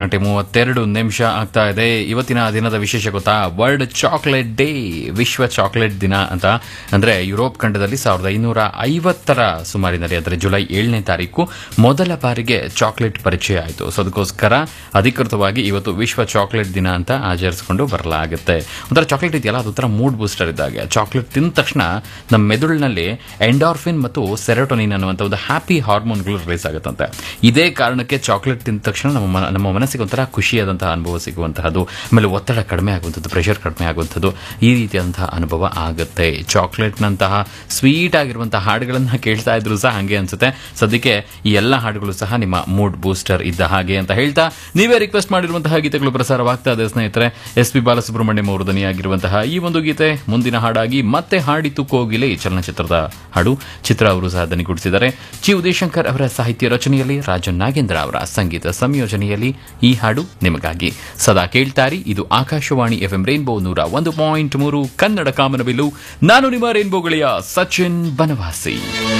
ಗಂಟೆ ಮೂವತ್ತೆರಡು ನಿಮಿಷ ಆಗ್ತಾ ಇದೆ ಇವತ್ತಿನ ದಿನದ ವಿಶೇಷ ಗೊತ್ತಾ ವರ್ಲ್ಡ್ ಚಾಕ್ಲೇಟ್ ಡೇ ವಿಶ್ವ ಚಾಕ್ಲೇಟ್ ದಿನ ಅಂತ ಅಂದ್ರೆ ಯುರೋಪ್ ಖಂಡದಲ್ಲಿ ಸಾವಿರದ ಐನೂರ ಐವತ್ತರ ಸುಮಾರಿನಲ್ಲಿ ಅಂದರೆ ಜುಲೈ ಏಳನೇ ತಾರೀಕು ಮೊದಲ ಬಾರಿಗೆ ಚಾಕ್ಲೇಟ್ ಪರಿಚಯ ಆಯಿತು ಸೊ ಅದಕ್ಕೋಸ್ಕರ ಅಧಿಕೃತವಾಗಿ ಇವತ್ತು ವಿಶ್ವ ಚಾಕ್ಲೇಟ್ ದಿನ ಅಂತ ಆಚರಿಸಿಕೊಂಡು ಬರಲಾಗುತ್ತೆ ಒಂಥರ ಚಾಕ್ಲೇಟ್ ಇದೆಯಲ್ಲ ಅದೊಂಥರ ಮೂಡ್ ಬೂಸ್ಟರ್ ಇದ್ದಾಗೆ ಚಾಕ್ಲೇಟ್ ತಿಂದ ತಕ್ಷಣ ನಮ್ಮ ಮೆದುಳಿನಲ್ಲಿ ಎಂಡಾರ್ಫಿನ್ ಮತ್ತು ಸೆರೋಟೋನಿನ್ ಅನ್ನುವಂಥ ಒಂದು ಹ್ಯಾಪಿ ಹಾರ್ಮೋನ್ಗಳು ರಿಲೀಸ್ ಆಗುತ್ತಂತೆ ಇದೇ ಕಾರಣಕ್ಕೆ ಚಾಕ್ಲೇಟ್ ತಿಂದ ತಕ್ಷಣ ನಮ್ಮ ಮನ- ನಮ್ಮ ಮನಸ್ಸಿಗೆ ಒಂಥರ ಖುಷಿಯಾದಂತಹ ಅನುಭವ ಸಿಗುವಂತಹದ್ದು ಆಮೇಲೆ ಒತ್ತಡ ಕಡಿಮೆ ಆಗುವಂಥದ್ದು ಪ್ರೆಷರ್ ಕಡಿಮೆ ಆಗುವಂಥದ್ದು ಈ ರೀತಿಯಾದಂತಹ ಅನುಭವ ಆಗುತ್ತೆ ಚಾಕ್ಲೇಟ್ನಂತಹ ಸ್ವೀಟ್ ಆಗಿರುವಂತಹ ಹಾಡುಗಳನ್ನು ಕೇಳ್ತಾ ಇದ್ರು ಸಹ ಹಾಗೆ ಅನ್ಸುತ್ತೆ ಸದ್ಯಕ್ಕೆ ಈ ಎಲ್ಲ ಹಾಡುಗಳು ಸಹ ನಿಮ್ಮ ಮೂಡ್ ಬೂಸ್ಟರ್ ಇದ್ದ ಹಾಗೆ ಅಂತ ಹೇಳ್ತಾ ನೀವೇ ರಿಕ್ವೆಸ್ಟ್ ಮಾಡಿರುವಂತಹ ಗೀತೆಗಳು ಪ್ರಸಾರವಾಗ್ತಾ ಇದೆ ಸ್ನೇಹಿತರೆ ಎಸ್ ಪಿ ಬಾಲಸುಬ್ರಹ್ಮಣ್ಯಂ ಅವರು ದನಿಯಾಗಿರುವಂತಹ ಈ ಒಂದು ಗೀತೆ ಮುಂದಿನ ಹಾಡಾಗಿ ಮತ್ತೆ ಹಾಡಿತು ಕೋಗಿಲೆ ಈ ಚಲನಚಿತ್ರದ ಹಾಡು ಚಿತ್ರ ಅವರು ಸಹ ದನಿಗೂಡಿಸಿದ್ದಾರೆ ಚಿ ಉದಯಶಂಕರ್ ಅವರ ಸಾಹಿತ್ಯ ರಚನೆಯಲ್ಲಿ ರಾಜನ್ ನಾಗೇಂದ್ರ ಅವರ ಸಂಗೀತ ಸಂಯೋಜನೆಯಲ್ಲಿ ಈ ಹಾಡು ನಿಮಗಾಗಿ ಸದಾ ಕೇಳ್ತಾರಿ ಇದು ಆಕಾಶವಾಣಿ ಎಫ್ಎಂ ರೈನ್ಬೋ ನೂರ ಒಂದು ಪಾಯಿಂಟ್ ಮೂರು ಕನ್ನಡ ಕಾಮನಬಿಲ್ಲು ನಾನು ನಿಮ್ಮ ರೈನ್ಬೋ ಗೆಳೆಯ ಸಚಿನ್ ಬನವಾಸಿ